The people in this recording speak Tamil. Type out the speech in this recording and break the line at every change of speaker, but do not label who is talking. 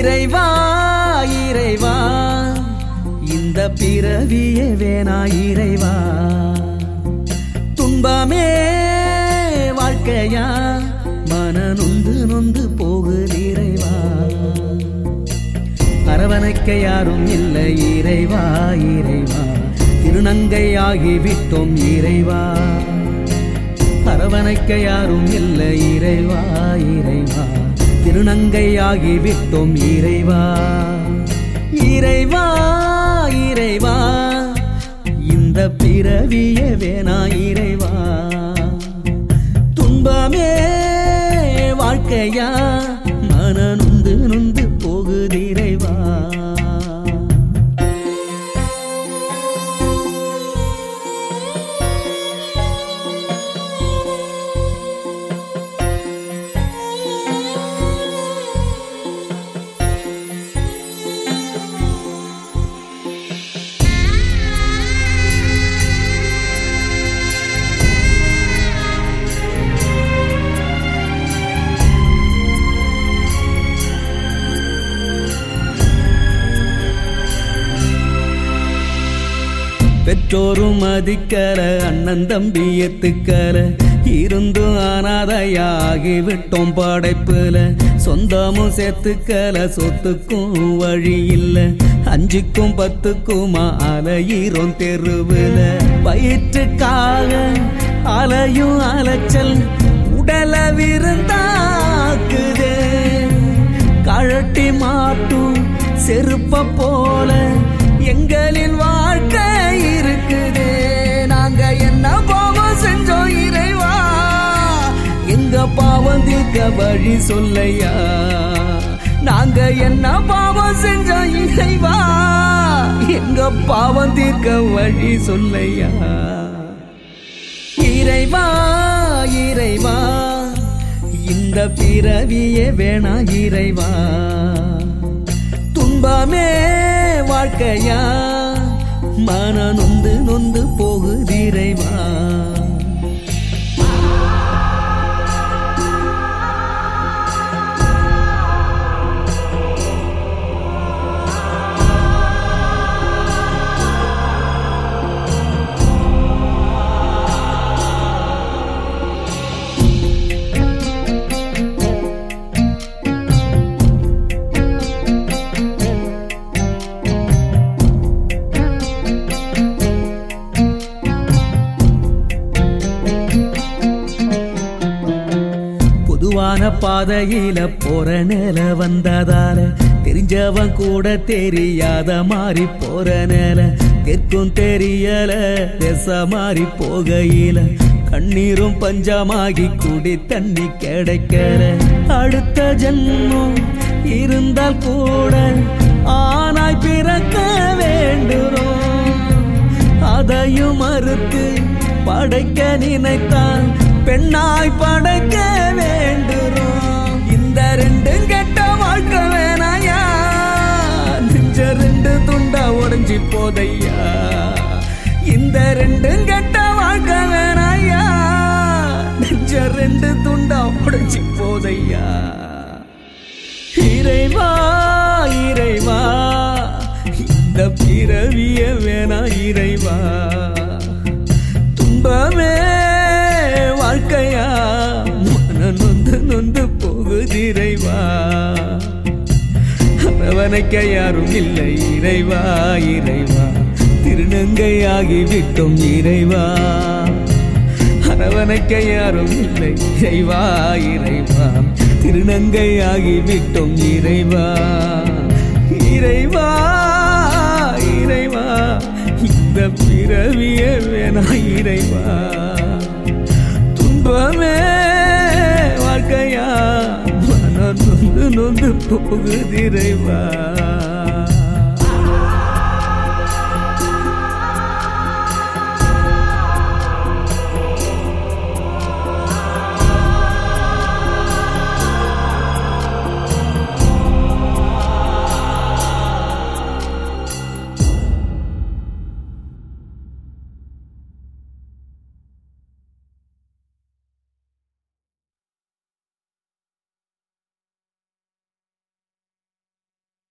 இறைவா இறைவா இந்த பிறவியே வேணா இறைவா துன்பமே வாழ்க்கையா மன நொந்து நொந்து போகுது இறைவா அரவணைக்க யாரும் இல்லை இறைவா இறைவா திருநங்கை ஆகிவிட்டோம் இறைவா அரவணைக்க யாரும் இல்லை இறைவா இறைவா திருநங்கை ஆகிவிட்டோம் இறைவா இறைவா இறைவா இந்த பிறவியே வேணா இறைவா துன்பமே வாழ்க்கையா மன நொந்து நொந்து போகுது இறைவா பெற்றோரும் மதிக்கல அண்ணன் தம்பி எத்துக்கல இருந்தும் அனாதையாகி விட்டோம் படைப்புல சொந்தமும் சேர்த்துக்கல சொத்துக்கும் வழி இல்ல அஞ்சுக்கும் பத்துக்குமா அலையிறோம் தெருவுல வயிற்றுக்காக அலையும் அலைச்சல் உடல விருந்தாக்குதே கழட்டி மாட்டும் செருப்ப போல எங்களின் வாழ்க்கை இருக்குது நாங்க என்ன பாவம் செஞ்சோம் இறைவா எங்க பாவம் தீர்க்க வழி சொல்லையா நாங்க என்ன பாவம் செஞ்சோம் இறைவா எங்க பாவம் தீர்க்க வழி சொல்லையா இறைவா இறைவா இந்த பிறவியே வேணா இறைவா துன்பமே வாழ்க்கையா மன நொந்து நொந்து போகுது இறைவா பொதுவான பாதையில போற நில வந்ததால தெரிஞ்சவன் கூட தெரியாத மாறி போற நில தெற்கும் தெரியல திச மாறி போகையில கண்ணீரும் பஞ்சமாகி குடி தண்ணி கிடைக்கல அடுத்த ஜன்மம் இருந்தால் கூட ஆனாய் பிறக்க வேண்டுறோம் அதையும் மறுத்து படைக்க நினைத்தான் பெண்ணாய் படைக்க வேண்டுறோம் இந்த ரெண்டு கெட்ட வாழ்க்கை வேணாயா நெஞ்ச ரெண்டு துண்டா உடைஞ்சி போதையா இந்த ரெண்டு கெட்ட வாழ்க்கை வேணாயா நெஞ்ச ரெண்டு துண்டா உடைஞ்சி போதையா இறைவா இறைவா இந்த பிறவிய வேணா இறைவா துன்பமே வாழ்க்கையா மன நொந்து நொந்து போகுது இறைவா அரவணைக்க யாரும் இல்லை இறைவா இறைவா திருநங்கை ஆகிவிட்டோம் இறைவா அரவணைக்க யாரும் இல்லை இறைவா இறைவா திருநங்கை ஆகிவிட்டோம் இறைவா இறைவா இறைவா இந்த பிறவிய வேணா இறைவா துன்பமே வாழ்க்கையா மனம் நொந்து நொந்து போகுது இறைவா